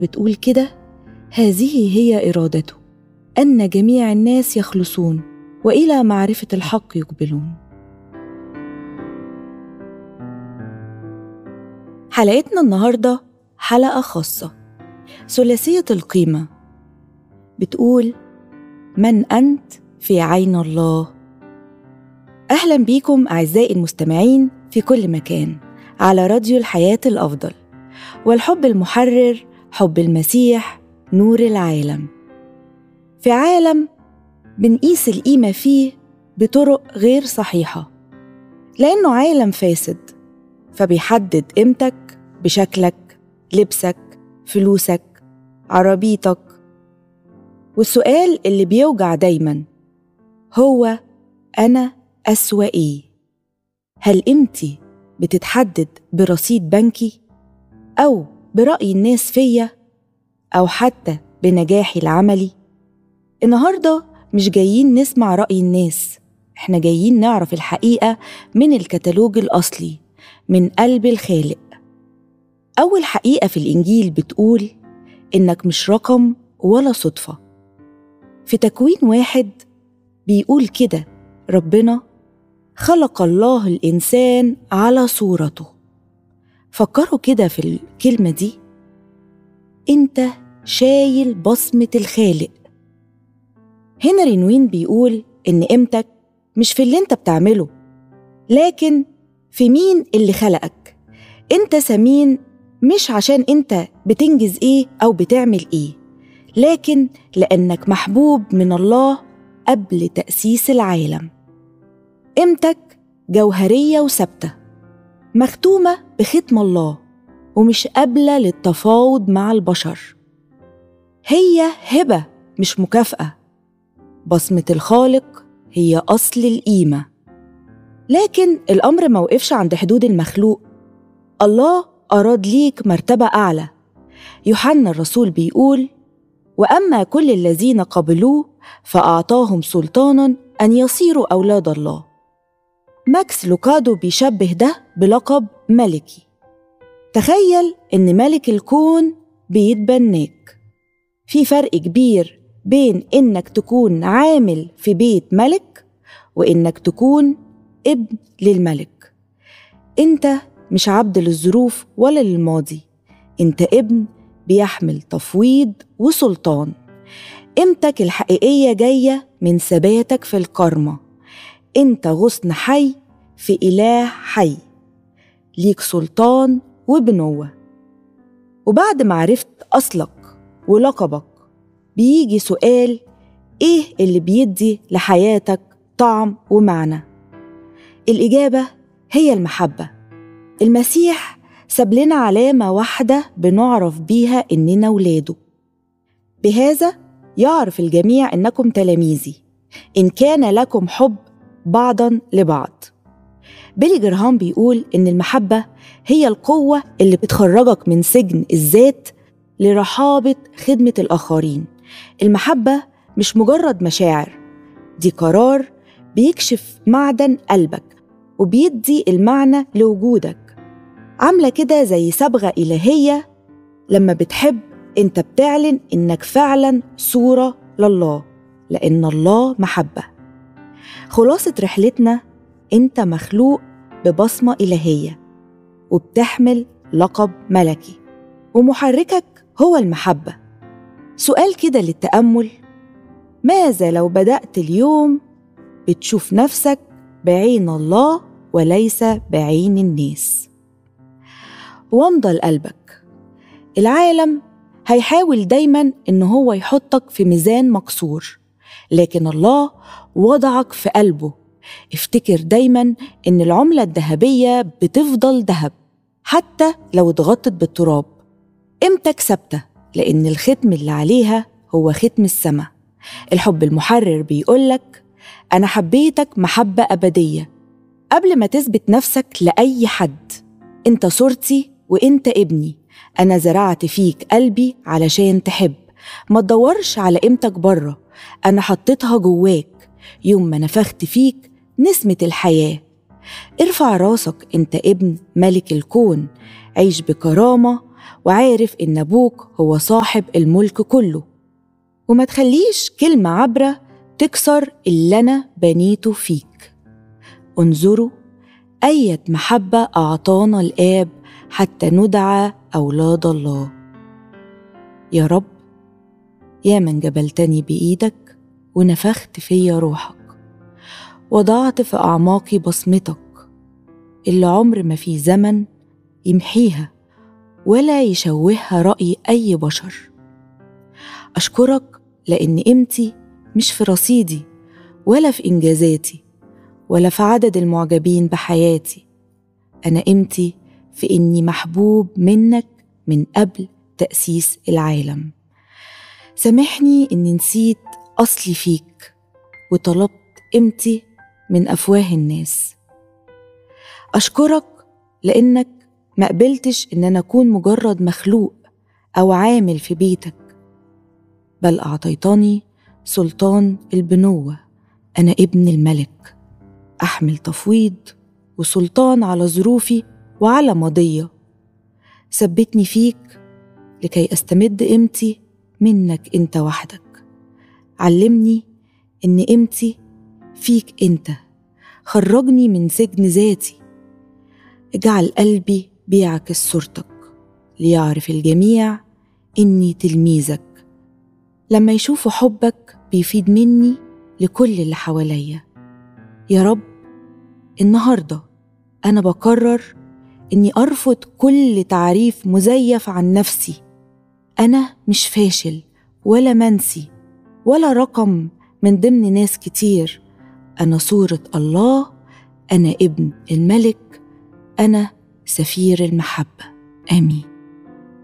بتقول كده هذه هي إرادته أن جميع الناس يخلصون وإلى معرفة الحق يقبلون حلقتنا النهاردة حلقة خاصة ثلاثية القيمة بتقول من أنت في عين الله أهلا بيكم أعزائي المستمعين في كل مكان على راديو الحياة الأفضل والحب المحرر حب المسيح نور العالم في عالم بنقيس القيمة فيه بطرق غير صحيحة لأنه عالم فاسد فبيحدد قيمتك بشكلك لبسك فلوسك عربيتك والسؤال اللي بيوجع دايما هو أنا أسوأ إيه؟ هل قيمتي بتتحدد برصيد بنكي أو برأي الناس فيا أو حتى بنجاحي العملي؟ النهاردة مش جايين نسمع رأي الناس احنا جايين نعرف الحقيقة من الكتالوج الأصلي من قلب الخالق أول حقيقة في الإنجيل بتقول إنك مش رقم ولا صدفة في تكوين واحد بيقول كده ربنا خلق الله الإنسان على صورته فكروا كده في الكلمة دي أنت شايل بصمة الخالق هنري نوين بيقول إن قيمتك مش في اللي أنت بتعمله لكن في مين اللي خلقك أنت سمين مش عشان أنت بتنجز إيه أو بتعمل إيه لكن لأنك محبوب من الله قبل تأسيس العالم قيمتك جوهرية وثابتة مختومة بختم الله ومش قابلة للتفاوض مع البشر هي هبة مش مكافأة بصمة الخالق هي أصل القيمة لكن الأمر ما وقفش عند حدود المخلوق الله أراد ليك مرتبة أعلى يوحنا الرسول بيقول وأما كل الذين قبلوه فأعطاهم سلطانا أن يصيروا أولاد الله ماكس لوكادو بيشبه ده بلقب ملكي تخيل إن ملك الكون بيتبناك في فرق كبير بين إنك تكون عامل في بيت ملك وإنك تكون ابن للملك أنت مش عبد للظروف ولا للماضي أنت ابن بيحمل تفويض وسلطان قيمتك الحقيقية جاية من ثباتك في الكرمة أنت غصن حي في إله حي ليك سلطان وبنوة وبعد ما عرفت أصلك ولقبك بيجي سؤال إيه اللي بيدي لحياتك طعم ومعنى الإجابة هي المحبة المسيح ساب لنا علامة واحدة بنعرف بيها إننا ولاده بهذا يعرف الجميع إنكم تلاميذي إن كان لكم حب بعضا لبعض بيلي جرهام بيقول إن المحبة هي القوة اللي بتخرجك من سجن الذات لرحابة خدمة الآخرين المحبة مش مجرد مشاعر دي قرار بيكشف معدن قلبك وبيدي المعنى لوجودك عاملة كده زي صبغة إلهية لما بتحب انت بتعلن انك فعلا صورة لله لأن الله محبة خلاصة رحلتنا انت مخلوق ببصمة إلهية وبتحمل لقب ملكي ومحركك هو المحبة سؤال كده للتأمل ماذا لو بدأت اليوم بتشوف نفسك بعين الله وليس بعين الناس وامضى لقلبك العالم هيحاول دايما ان هو يحطك في ميزان مكسور لكن الله وضعك في قلبه افتكر دايما ان العملة الذهبية بتفضل ذهب حتى لو اتغطت بالتراب قيمتك ثابتة لأن الختم اللي عليها هو ختم السماء الحب المحرر بيقولك أنا حبيتك محبة أبدية قبل ما تثبت نفسك لأي حد أنت صورتي وأنت ابني أنا زرعت فيك قلبي علشان تحب ما تدورش على قيمتك بره أنا حطيتها جواك يوم ما نفخت فيك نسمة الحياة ارفع راسك أنت ابن ملك الكون عيش بكرامة وعارف إن أبوك هو صاحب الملك كله وما تخليش كلمة عبرة تكسر اللي أنا بنيته فيك انظروا أية محبة أعطانا الآب حتى ندعى أولاد الله يا رب يا من جبلتني بإيدك ونفخت فيا روحك وضعت في أعماقي بصمتك اللي عمر ما في زمن يمحيها ولا يشوهها رأي أي بشر أشكرك لأن قيمتي مش في رصيدي ولا في إنجازاتي ولا في عدد المعجبين بحياتي أنا قيمتي في إني محبوب منك من قبل تأسيس العالم سامحني إني نسيت أصلي فيك وطلبت قيمتي من أفواه الناس أشكرك لأنك ما قبلتش إن أنا أكون مجرد مخلوق أو عامل في بيتك بل أعطيتني سلطان البنوة أنا ابن الملك أحمل تفويض وسلطان على ظروفي وعلى ماضية ثبتني فيك لكي أستمد قيمتي منك أنت وحدك علمني إن قيمتي فيك أنت خرجني من سجن ذاتي اجعل قلبي بيعكس صورتك ليعرف الجميع إني تلميذك لما يشوفوا حبك بيفيد مني لكل اللي حواليا يا رب النهارده أنا بقرر إني أرفض كل تعريف مزيف عن نفسي أنا مش فاشل ولا منسي ولا رقم من ضمن ناس كتير أنا صورة الله أنا ابن الملك أنا سفير المحبة آمين